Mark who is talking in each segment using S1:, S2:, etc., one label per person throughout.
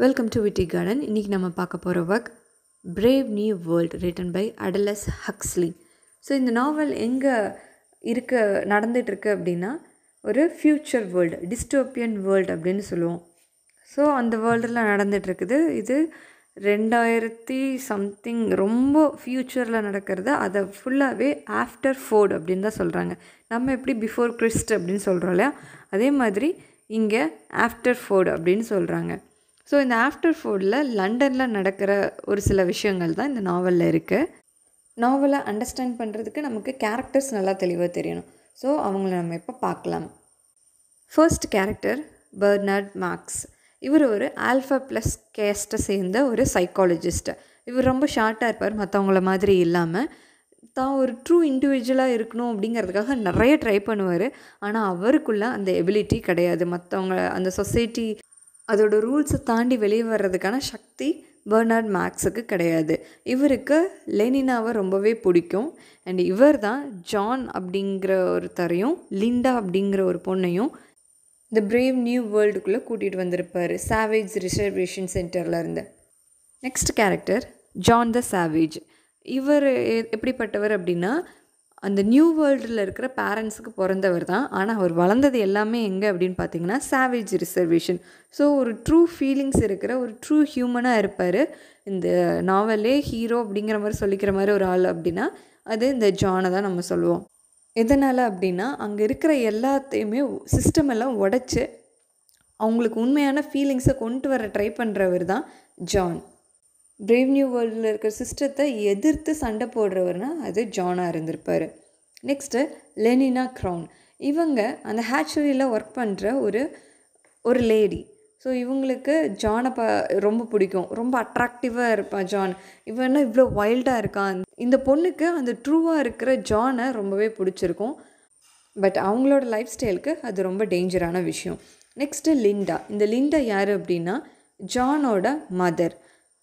S1: welcome to விட்டி garden இன்றைக்கி நம்ம பார்க்க போகிற work brave new world written by அடலஸ் ஹக்ஸ்லி ஸோ இந்த நாவல் எங்கே இருக்க நடந்துகிட்ருக்கு அப்படின்னா ஒரு ஃப்யூச்சர் வேர்ல்டு டிஸ்டோப்பியன் வேர்ல்டு அப்படின்னு சொல்லுவோம் ஸோ அந்த வேர்ல்டில் நடந்துகிட்ருக்குது இது ரெண்டாயிரத்தி சம்திங் ரொம்ப ஃப்யூச்சரில் நடக்கிறது அதை ஃபுல்லாகவே ஆஃப்டர் ஃபோர்ட் அப்படின்னு தான் சொல்கிறாங்க நம்ம எப்படி பிஃபோர் கிறிஸ்ட் அப்படின்னு சொல்கிறோம் இல்லையா அதே மாதிரி இங்கே ஆஃப்டர் ஃபோர்டு அப்படின்னு சொல்கிறாங்க ஸோ இந்த ஆஃப்டர் ஃபோர்டில் லண்டனில் நடக்கிற ஒரு சில விஷயங்கள் தான் இந்த நாவலில் இருக்குது நாவலை அண்டர்ஸ்டாண்ட் பண்ணுறதுக்கு நமக்கு கேரக்டர்ஸ் நல்லா தெளிவாக தெரியணும் ஸோ அவங்கள நம்ம இப்போ பார்க்கலாம் ஃபர்ஸ்ட் கேரக்டர் பர்னார்ட் மார்க்ஸ் இவர் ஒரு ஆல்ஃபா ப்ளஸ் கேஸ்ட்டை சேர்ந்த ஒரு சைக்காலஜிஸ்ட் இவர் ரொம்ப ஷார்ட்டாக இருப்பார் மற்றவங்கள மாதிரி இல்லாமல் தான் ஒரு ட்ரூ இண்டிவிஜுவலாக இருக்கணும் அப்படிங்கிறதுக்காக நிறைய ட்ரை பண்ணுவார் ஆனால் அவருக்குள்ள அந்த எபிலிட்டி கிடையாது மற்றவங்க அந்த சொசைட்டி அதோட ரூல்ஸை தாண்டி வெளியே வர்றதுக்கான சக்தி பர்னார்ட் மேக்ஸுக்கு கிடையாது இவருக்கு லெனினாவை ரொம்பவே பிடிக்கும் அண்ட் இவர் தான் ஜான் அப்படிங்கிற ஒருத்தரையும் லிண்டா அப்படிங்கிற ஒரு பொண்ணையும் இந்த பிரேவ் நியூ வேர்ல்டுக்குள்ளே கூட்டிகிட்டு வந்திருப்பார் சாவேஜ் ரிசர்வேஷன் சென்டர்லேருந்து next character John the savage இவர் எப்படிப்பட்டவர் அப்படின்னா அந்த நியூ வேர்ல்டில் இருக்கிற பேரண்ட்ஸுக்கு பிறந்தவர் தான் ஆனால் அவர் வளர்ந்தது எல்லாமே எங்கே அப்படின்னு பார்த்தீங்கன்னா சாவேஜ் ரிசர்வேஷன் ஸோ ஒரு ட்ரூ ஃபீலிங்ஸ் இருக்கிற ஒரு ட்ரூ ஹியூமனாக இருப்பார் இந்த நாவலே ஹீரோ அப்படிங்கிற மாதிரி சொல்லிக்கிற மாதிரி ஒரு ஆள் அப்படின்னா அது இந்த ஜானை தான் நம்ம சொல்லுவோம் எதனால் அப்படின்னா அங்கே இருக்கிற எல்லாத்தையுமே சிஸ்டம் எல்லாம் உடச்சி அவங்களுக்கு உண்மையான ஃபீலிங்ஸை கொண்டு வர ட்ரை பண்ணுறவர் தான் ஜான் பிரேவ் நியூ வேர்ல்டில் இருக்கிற சிஸ்டத்தை எதிர்த்து சண்டை போடுறவர்னா அது ஜானாக இருந்திருப்பார் நெக்ஸ்ட்டு லெனினா க்ரௌன் இவங்க அந்த ஹேச்சரியில் ஒர்க் பண்ணுற ஒரு ஒரு லேடி ஸோ இவங்களுக்கு ஜானை ப ரொம்ப பிடிக்கும் ரொம்ப அட்ராக்டிவாக இருப்பான் ஜான் இவன்னா இவ்வளோ வைல்டாக இருக்கான் இந்த பொண்ணுக்கு அந்த ட்ரூவாக இருக்கிற ஜானை ரொம்பவே பிடிச்சிருக்கும் பட் அவங்களோட லைஃப் ஸ்டைலுக்கு அது ரொம்ப டேஞ்சரான விஷயம் நெக்ஸ்ட்டு லிண்டா இந்த லிண்டா யார் அப்படின்னா ஜானோட மதர்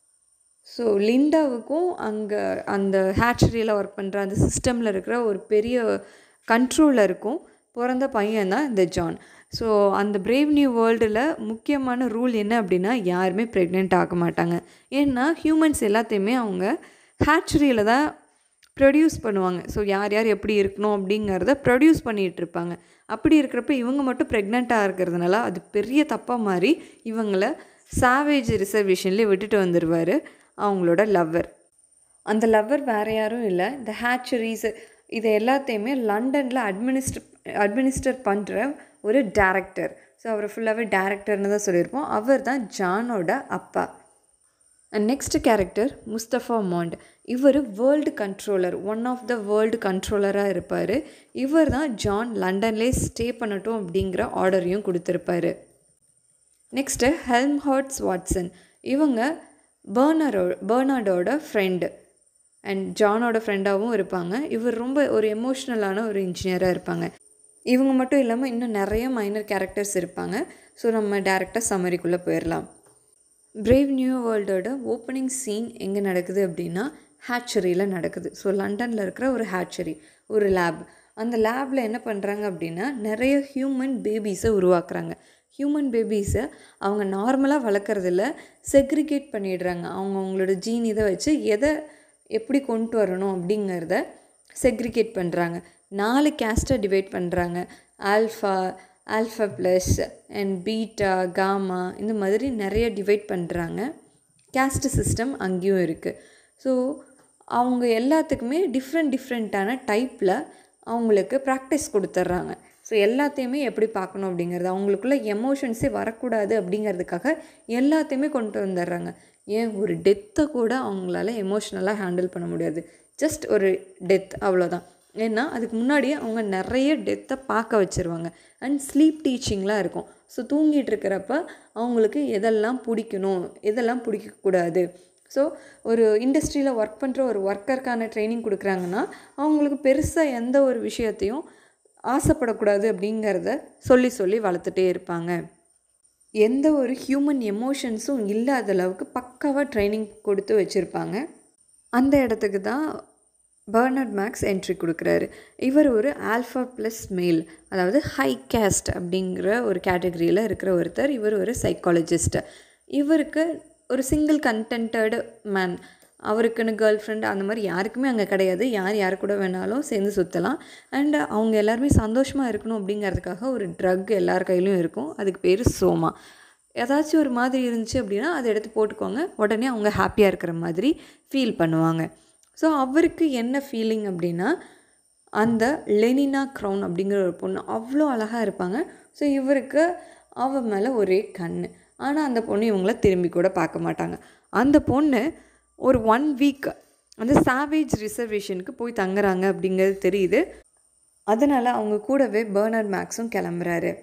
S1: ஸோ லிண்டாவுக்கும் அங்கே அந்த ஹேச்சரியில் ஒர்க் பண்ணுற அந்த சிஸ்டமில் இருக்கிற ஒரு பெரிய கண்ட்ரோலருக்கும் பிறந்த பையன் தான் இந்த ஜான் ஸோ அந்த பிரேவ் நியூ வேர்ல்டில் முக்கியமான ரூல் என்ன அப்படின்னா யாருமே ப்ரெக்னென்ட் ஆக மாட்டாங்க ஏன்னா ஹியூமன்ஸ் எல்லாத்தையுமே அவங்க ஹேச்சரியில் தான் ப்ரொடியூஸ் பண்ணுவாங்க ஸோ யார் யார் எப்படி இருக்கணும் அப்படிங்கிறத ப்ரொடியூஸ் பண்ணிகிட்டு இருப்பாங்க அப்படி இருக்கிறப்ப இவங்க மட்டும் ப்ரெக்னெண்ட்டாக இருக்கிறதுனால அது பெரிய தப்பாக மாதிரி இவங்கள சாவேஜ் ரிசர்வேஷன்லேயே விட்டுட்டு வந்துடுவார் அவங்களோட லவ்வர் அந்த லவ்வர் வேறு யாரும் இல்லை இந்த ஹேச்சரிஸ் இது எல்லாத்தையுமே லண்டனில் அட்மினிஸ்டர் அட்மினிஸ்டர் பண்ணுற ஒரு டேரக்டர் ஸோ அவர் ஃபுல்லாகவே டேரக்டர்னு தான் சொல்லியிருப்போம் அவர் தான் ஜானோட அப்பா and next character Mustapha Mond இவர் world controller one of the world கண்ட்ரோலராக இருப்பார் இவர் தான் ஜான் லண்டன்லேயே ஸ்டே பண்ணட்டும் அப்படிங்கிற ஆர்டரையும் கொடுத்துருப்பாரு நெக்ஸ்ட்டு ஹெல்ம்ஹார்ட்ஸ் வாட்சன் இவங்க பேர்னரோ பேர்னார்டோட ஃப்ரெண்டு அண்ட் ஜானோட ஃப்ரெண்டாகவும் இருப்பாங்க இவர் ரொம்ப ஒரு எமோஷ்னலான ஒரு இன்ஜினியராக இருப்பாங்க இவங்க மட்டும் இல்லாமல் இன்னும் நிறைய மைனர் கேரக்டர்ஸ் இருப்பாங்க ஸோ நம்ம டேரெக்டாக சம்மரிக்குள்ளே போயிடலாம் பிரேவ் நியூ வேர்ல்டோட ஓப்பனிங் சீன் எங்கே நடக்குது அப்படின்னா ஹேச்சரியில் நடக்குது ஸோ லண்டனில் இருக்கிற ஒரு ஹேச்சரி ஒரு லேப் அந்த லேபில் என்ன பண்ணுறாங்க அப்படின்னா நிறைய ஹியூமன் பேபிஸை உருவாக்குறாங்க ஹியூமன் பேபிஸை அவங்க நார்மலாக வளர்க்குறதில்ல செக்ரிகேட் பண்ணிடுறாங்க அவங்க அவங்களோட ஜீன் இதை வச்சு எதை எப்படி கொண்டு வரணும் அப்படிங்கிறத செக்ரிகேட் பண்ணுறாங்க நாலு கேஸ்ட்டை டிவைட் பண்ணுறாங்க alpha alpha plus and beta gamma இந்த மாதிரி நிறைய டிவைட் பண்ணுறாங்க கேஸ்ட் சிஸ்டம் அங்கேயும் இருக்குது ஸோ அவங்க எல்லாத்துக்குமே டிஃப்ரெண்ட் டிஃப்ரெண்ட்டான டைப்பில் அவங்களுக்கு ப்ராக்டிஸ் கொடுத்துட்றாங்க ஸோ எல்லாத்தையுமே எப்படி பார்க்கணும் அப்படிங்கிறது அவங்களுக்குள்ள எமோஷன்ஸே வரக்கூடாது அப்படிங்கிறதுக்காக எல்லாத்தையுமே கொண்டு வந்துடுறாங்க ஏன் ஒரு டெத்தை கூட அவங்களால எமோஷ்னலாக ஹேண்டில் பண்ண முடியாது ஜஸ்ட் ஒரு டெத் அவ்வளோதான் ஏன்னா அதுக்கு முன்னாடியே அவங்க நிறைய டெத்தை பார்க்க வச்சுருவாங்க அண்ட் ஸ்லீப் டீச்சிங்லாம் இருக்கும் ஸோ தூங்கிட்டு இருக்கிறப்ப அவங்களுக்கு எதெல்லாம் பிடிக்கணும் எதெல்லாம் பிடிக்கக்கூடாது ஸோ ஒரு இண்டஸ்ட்ரியில் ஒர்க் பண்ணுற ஒரு ஒர்க்கருக்கான ட்ரைனிங் கொடுக்குறாங்கன்னா அவங்களுக்கு பெருசாக எந்த ஒரு விஷயத்தையும் ஆசைப்படக்கூடாது அப்படிங்கிறத சொல்லி சொல்லி வளர்த்துட்டே இருப்பாங்க எந்த ஒரு ஹியூமன் எமோஷன்ஸும் இல்லாத அளவுக்கு பக்காவாக ட்ரைனிங் கொடுத்து வச்சுருப்பாங்க அந்த இடத்துக்கு தான் பர்னர்ட் மேக்ஸ் என்ட்ரி கொடுக்குறாரு இவர் ஒரு ஆல்ஃபா ப்ளஸ் மேல் அதாவது ஹை கேஸ்ட் அப்படிங்கிற ஒரு கேட்டகரியில் இருக்கிற ஒருத்தர் இவர் ஒரு சைக்காலஜிஸ்ட் இவருக்கு ஒரு சிங்கிள் கண்டென்டட் மேன் அவருக்குன்னு கேர்ள் ஃப்ரெண்ட் அந்த மாதிரி யாருக்குமே அங்கே கிடையாது யார் யார் கூட வேணாலும் சேர்ந்து சுற்றலாம் அண்ட் அவங்க எல்லாருமே சந்தோஷமாக இருக்கணும் அப்படிங்கிறதுக்காக ஒரு ட்ரக் எல்லார் கையிலும் இருக்கும் அதுக்கு பேர் சோமா ஏதாச்சும் ஒரு மாதிரி இருந்துச்சு அப்படின்னா அதை எடுத்து போட்டுக்கோங்க உடனே அவங்க ஹாப்பியாக இருக்கிற மாதிரி ஃபீல் பண்ணுவாங்க ஸோ அவருக்கு என்ன ஃபீலிங் அப்படின்னா அந்த லெனினா க்ரௌன் அப்படிங்கிற ஒரு பொண்ணு அவ்வளோ அழகாக இருப்பாங்க ஸோ இவருக்கு அவ மேலே ஒரே கண் ஆனால் அந்த பொண்ணு இவங்கள திரும்பி கூட பார்க்க மாட்டாங்க அந்த பொண்ணு ஒரு ஒன் வீக் அந்த சாவேஜ் ரிசர்வேஷனுக்கு போய் தங்குறாங்க அப்படிங்கிறது தெரியுது அதனால் அவங்க கூடவே பேர்னர்ட் மேக்ஸும் கிளம்புறாரு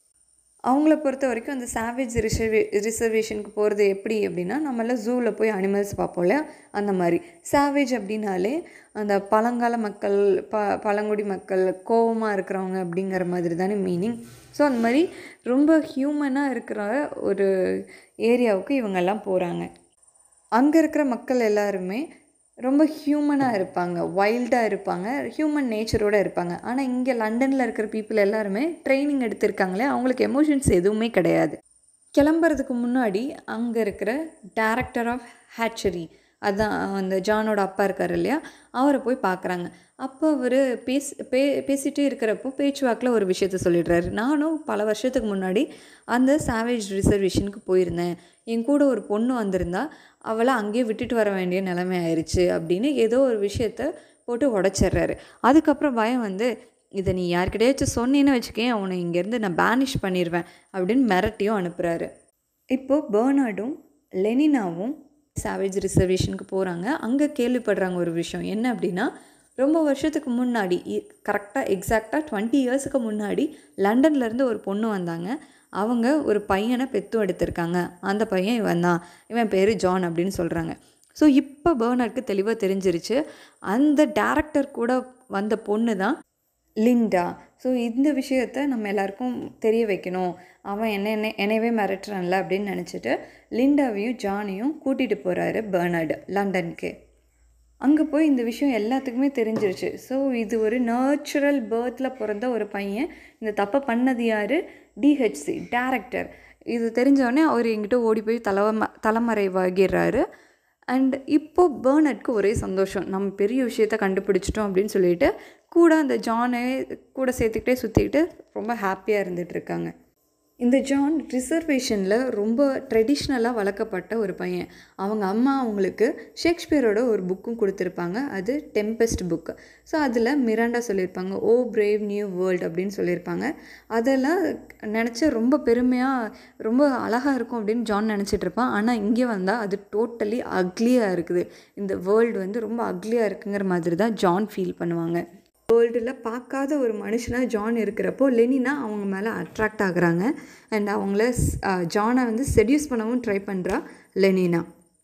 S1: அவங்கள பொறுத்த வரைக்கும் அந்த சாவேஜ் ரிசர்வே ரிசர்வேஷனுக்கு போகிறது எப்படி அப்படின்னா நம்மளாம் ஜூவில் போய் அனிமல்ஸ் பார்ப்போம் இல்லையா அந்த மாதிரி சாவேஜ் அப்படின்னாலே அந்த பழங்கால மக்கள் ப பழங்குடி மக்கள் கோவமாக இருக்கிறவங்க அப்படிங்கிற மாதிரி தானே மீனிங் ஸோ அந்த மாதிரி ரொம்ப ஹியூமனாக இருக்கிற ஒரு ஏரியாவுக்கு இவங்கெல்லாம் போகிறாங்க அங்கே இருக்கிற மக்கள் எல்லாருமே ரொம்ப ஹியூமனாக இருப்பாங்க வைல்டாக இருப்பாங்க ஹியூமன் நேச்சரோடு இருப்பாங்க ஆனால் இங்கே லண்டனில் இருக்கிற பீப்புள் எல்லாருமே ட்ரைனிங் எடுத்திருக்காங்களே அவங்களுக்கு எமோஷன்ஸ் எதுவுமே கிடையாது கிளம்புறதுக்கு முன்னாடி அங்கே இருக்கிற டேரக்டர் ஆஃப் ஹேச்சரி அதான் அந்த ஜானோட அப்பா இருக்கார் இல்லையா அவரை போய் பார்க்குறாங்க அப்போ அவர் பேஸ் பே பேசிகிட்டே இருக்கிறப்போ பேச்சுவாக்கில் ஒரு விஷயத்த சொல்லிடுறாரு நானும் பல வருஷத்துக்கு முன்னாடி அந்த சாவேஜ் ரிசர்வேஷனுக்கு போயிருந்தேன் என் கூட ஒரு பொண்ணு வந்திருந்தா அவளை அங்கேயே விட்டுட்டு வர வேண்டிய நிலைமை ஆயிடுச்சு அப்படின்னு ஏதோ ஒரு விஷயத்த போட்டு உடச்சிட்றாரு அதுக்கப்புறம் பயம் வந்து இதை நீ யார்கிட்டயாச்சும் சொன்னேன்னு வச்சுக்கேன் அவனை இங்கேருந்து நான் பேனிஷ் பண்ணிடுவேன் அப்படின்னு மிரட்டியும் அனுப்புகிறாரு இப்போது பேர்னார்டும் லெனினாவும் சாவேஜ் ரிசர்வேஷனுக்கு போகிறாங்க அங்கே கேள்விப்படுறாங்க ஒரு விஷயம் என்ன அப்படின்னா ரொம்ப வருஷத்துக்கு முன்னாடி கரெக்டாக எக்ஸாக்டாக டுவெண்ட்டி இயர்ஸுக்கு முன்னாடி லண்டன்லேருந்து ஒரு பொண்ணு வந்தாங்க அவங்க ஒரு பையனை பெத்து எடுத்திருக்காங்க அந்த பையன் இவன் தான் இவன் பேர் ஜான் அப்படின்னு சொல்கிறாங்க ஸோ இப்போ பேர்னருக்கு தெளிவாக தெரிஞ்சிருச்சு அந்த டேரக்டர் கூட வந்த பொண்ணு தான் லிண்டா ஸோ இந்த விஷயத்த நம்ம எல்லாருக்கும் தெரிய வைக்கணும் அவன் என்ன என்ன என்னையவே மிரட்டுறான்ல அப்படின்னு நினச்சிட்டு லிண்டாவையும் ஜானையும் கூட்டிகிட்டு போகிறாரு பெர்னார்டு லண்டனுக்கு அங்கே போய் இந்த விஷயம் எல்லாத்துக்குமே தெரிஞ்சிருச்சு ஸோ இது ஒரு நேச்சுரல் பேர்த்தில் பிறந்த ஒரு பையன் இந்த தப்பை பண்ணது யார் டிஹெச்சி டேரக்டர் இது தெரிஞ்சவொடனே அவர் எங்கிட்ட ஓடி போய் தலைவ தலைமறைவாகிறாரு அண்ட் இப்போது பேர்னட்க்கு ஒரே சந்தோஷம் நம்ம பெரிய விஷயத்த கண்டுபிடிச்சிட்டோம் அப்படின்னு சொல்லிட்டு கூட அந்த ஜானை கூட சேர்த்துக்கிட்டே சுற்றிக்கிட்டு ரொம்ப ஹாப்பியாக இருந்துகிட்டு இருக்காங்க இந்த ஜான் ரிசர்வேஷனில் ரொம்ப ட்ரெடிஷ்னலாக வளர்க்கப்பட்ட ஒரு பையன் அவங்க அம்மா அவங்களுக்கு ஷேக்ஸ்பியரோட ஒரு புக்கும் கொடுத்துருப்பாங்க அது டெம்பஸ்ட் புக்கு ஸோ அதில் மிராண்டா சொல்லியிருப்பாங்க ஓ பிரேவ் நியூ வேர்ல்டு அப்படின்னு சொல்லியிருப்பாங்க அதெல்லாம் நினச்சா ரொம்ப பெருமையாக ரொம்ப அழகாக இருக்கும் அப்படின்னு ஜான் நினச்சிட்டு இருப்பான் ஆனால் இங்கே வந்தால் அது டோட்டலி அக்லியாக இருக்குது இந்த வேர்ல்டு வந்து ரொம்ப அக்லியாக இருக்குங்கிற மாதிரி தான் ஜான் ஃபீல் பண்ணுவாங்க வேர்ல்டில் பார்க்காத ஒரு மனுஷனாக ஜான் இருக்கிறப்போ லெனினா அவங்க மேலே அட்ராக்ட் ஆகுறாங்க அண்ட் அவங்கள ஜானை வந்து செடியூஸ் பண்ணவும் ட்ரை பண்ணுறா லெனினா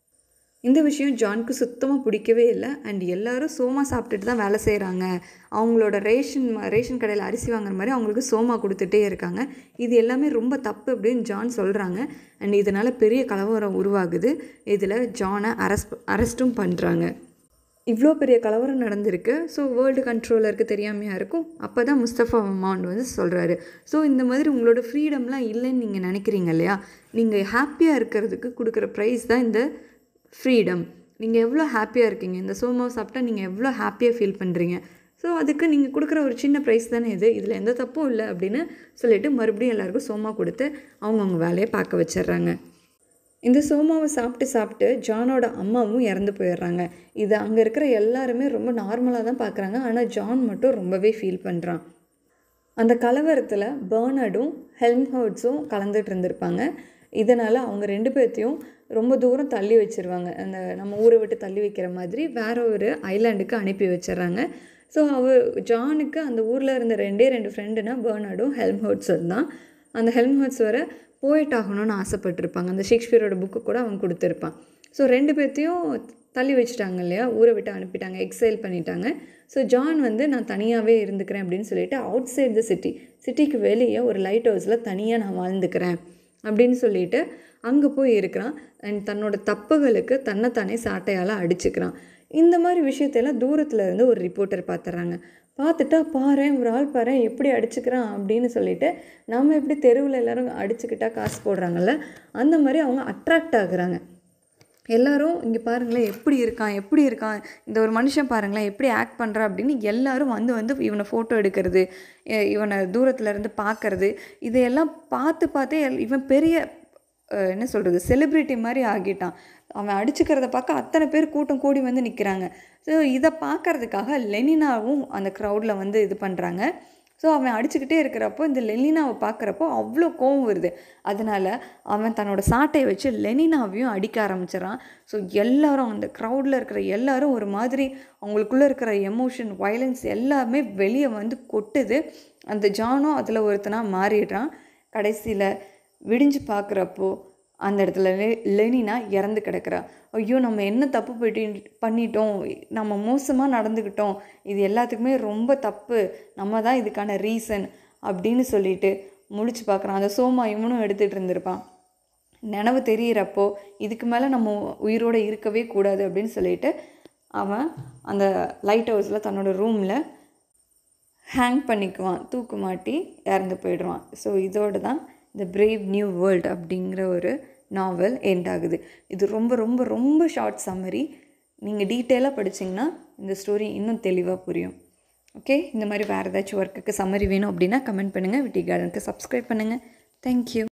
S1: இந்த விஷயம் ஜானுக்கு சுத்தமாக பிடிக்கவே இல்லை அண்ட் எல்லோரும் சோமா சாப்பிட்டுட்டு தான் வேலை செய்கிறாங்க அவங்களோட ரேஷன் ரேஷன் கடையில் அரிசி வாங்குற மாதிரி அவங்களுக்கு சோமா கொடுத்துட்டே இருக்காங்க இது எல்லாமே ரொம்ப தப்பு அப்படின்னு ஜான் சொல்கிறாங்க அண்ட் இதனால் பெரிய கலவரம் உருவாகுது இதில் ஜானை அரெஸ்ட் அரெஸ்ட்டும் பண்ணுறாங்க இவ்வளோ பெரிய கலவரம் நடந்திருக்கு ஸோ வேர்ல்டு கண்ட்ரோலருக்கு தெரியாமையாக இருக்கும் அப்போ தான் முஸ்தஃபா அமாண்ட் வந்து சொல்கிறாரு ஸோ இந்த மாதிரி உங்களோட ஃப்ரீடம்லாம் இல்லைன்னு நீங்கள் நினைக்கிறீங்க இல்லையா நீங்கள் ஹாப்பியாக இருக்கிறதுக்கு கொடுக்குற ப்ரைஸ் தான் இந்த ஃப்ரீடம் நீங்கள் எவ்வளோ ஹாப்பியாக இருக்கீங்க இந்த சோமாவை சாப்பிட்டா நீங்கள் எவ்வளோ ஹாப்பியாக ஃபீல் பண்ணுறீங்க ஸோ அதுக்கு நீங்கள் கொடுக்குற ஒரு சின்ன ப்ரைஸ் தானே இது இதில் எந்த தப்பும் இல்லை அப்படின்னு சொல்லிட்டு மறுபடியும் எல்லாருக்கும் சோமா கொடுத்து அவங்கவுங்க வேலையை பார்க்க வச்சிடுறாங்க இந்த சோமாவை சாப்பிட்டு சாப்பிட்டு ஜானோட அம்மாவும் இறந்து போயிடுறாங்க இது அங்கே இருக்கிற எல்லாருமே ரொம்ப நார்மலாக தான் பார்க்குறாங்க ஆனால் ஜான் மட்டும் ரொம்பவே ஃபீல் பண்ணுறான் அந்த கலவரத்தில் பேர்னர்டும் ஹெல்ம்ஹர்ட்ஸும் கலந்துட்டு இருந்திருப்பாங்க இதனால் அவங்க ரெண்டு பேர்த்தையும் ரொம்ப தூரம் தள்ளி வச்சிருவாங்க அந்த நம்ம ஊரை விட்டு தள்ளி வைக்கிற மாதிரி வேற ஒரு ஐலாண்டுக்கு அனுப்பி வச்சிடுறாங்க ஸோ அவர் ஜானுக்கு அந்த ஊரில் இருந்த ரெண்டே ரெண்டு ஃப்ரெண்டுனா பேர்னர்டும் ஹெல்ம்ஹர்ட்ஸும் தான் அந்த ஹெல்ம்ஹர்ட்ஸ் வர போயிட் ஆகணும்னு ஆசைப்பட்டிருப்பாங்க அந்த ஷேக்ஸ்பியரோட புக்கு கூட அவன் கொடுத்துருப்பான் ஸோ ரெண்டு பேர்த்தையும் தள்ளி வச்சுட்டாங்க இல்லையா ஊரை விட்டு அனுப்பிட்டாங்க எக்ஸைல் பண்ணிட்டாங்க ஸோ ஜான் வந்து நான் தனியாகவே இருந்துக்கிறேன் அப்படின்னு சொல்லிட்டு அவுட் சைட் த சிட்டி சிட்டிக்கு வெளியே ஒரு லைட் ஹவுஸில் தனியாக நான் வாழ்ந்துக்கிறேன் அப்படின்னு சொல்லிட்டு அங்கே போய் இருக்கிறான் அண்ட் தன்னோட தப்புகளுக்கு தன்னைத்தானே சாட்டையால் அடிச்சுக்கிறான் இந்த மாதிரி விஷயத்தையெல்லாம் தூரத்தில் இருந்து ஒரு ரிப்போர்ட்டர் பார்த்துறாங்க பார்த்துட்டா பாரு ஒரு ஆள் பாரு எப்படி அடிச்சுக்கிறான் அப்படின்னு சொல்லிட்டு நம்ம எப்படி தெருவில் எல்லாரும் அடிச்சுக்கிட்டா காசு போடுறாங்கல்ல அந்த மாதிரி அவங்க அட்ராக்ட் ஆகுறாங்க எல்லாரும் இங்கே பாருங்களேன் எப்படி இருக்கான் எப்படி இருக்கான் இந்த ஒரு மனுஷன் பாருங்களேன் எப்படி ஆக்ட் பண்ணுறா அப்படின்னு எல்லாரும் வந்து வந்து இவனை ஃபோட்டோ எடுக்கிறது இ- இவனை தூரத்துல இருந்து பார்க்கறது இதையெல்லாம் பார்த்து பார்த்தே எல்- இவன் பெரிய அஹ், என்ன சொல்கிறது செலிப்ரிட்டி மாதிரி ஆகிட்டான் அவன் அடிச்சுக்கிறத பார்க்க அத்தனை பேர் கூட்டம் கூடி வந்து நிற்கிறாங்க ஸோ இதை பார்க்கறதுக்காக லெனினாவும் அந்த க்ரௌடில் வந்து இது பண்ணுறாங்க ஸோ அவன் அடிச்சுக்கிட்டே இருக்கிறப்போ இந்த லெனினாவை பார்க்குறப்போ அவ்வளோ கோவம் வருது அதனால அவன் தன்னோட சாட்டையை வச்சு லெனினாவையும் அடிக்க ஆரம்பிச்சிடறான் ஸோ எல்லாரும் அந்த க்ரௌடில் இருக்கிற எல்லாரும் ஒரு மாதிரி அவங்களுக்குள்ளே இருக்கிற எமோஷன் வயலன்ஸ் எல்லாமே வெளியே வந்து கொட்டுது அந்த ஜானும் அதில் ஒருத்தனாக மாறிடுறான் கடைசியில் விடிஞ்சு பார்க்குறப்போ அந்த இடத்துல லெ லெனினா இறந்து கிடக்குறா ஐயோ நம்ம என்ன தப்பு போயிட்டு பண்ணிட்டோம் நம்ம மோசமாக நடந்துக்கிட்டோம் இது எல்லாத்துக்குமே ரொம்ப தப்பு நம்ம தான் இதுக்கான ரீசன் அப்படின்னு சொல்லிட்டு முழிச்சு பார்க்குறான் அந்த சோமா இவனும் எடுத்துகிட்டு இருந்திருப்பான் நினைவு தெரியிறப்போ இதுக்கு மேலே நம்ம உயிரோடு இருக்கவே கூடாது அப்படின்னு சொல்லிட்டு அவன் அந்த லைட் ஹவுஸில் தன்னோட ரூமில் ஹேங் பண்ணிக்குவான் தூக்கு மாட்டி இறந்து போயிடுவான் ஸோ இதோடு தான் இந்த பிரேவ் நியூ வேர்ல்ட் அப்படிங்கிற ஒரு நாவல் எண்ட் ஆகுது இது ரொம்ப ரொம்ப ரொம்ப ஷார்ட் சம்மரி நீங்கள் டீட்டெயிலாக படிச்சிங்கன்னா இந்த ஸ்டோரி இன்னும் தெளிவாக புரியும் ஓகே இந்த மாதிரி வேறு ஏதாச்சும் ஒர்க்குக்கு சம்மரி வேணும் அப்படின்னா கமெண்ட் பண்ணுங்கள் விட்டி கார்டனுக்கு சப்ஸ்கிரைப் பண்ணுங்கள் தேங்க்யூ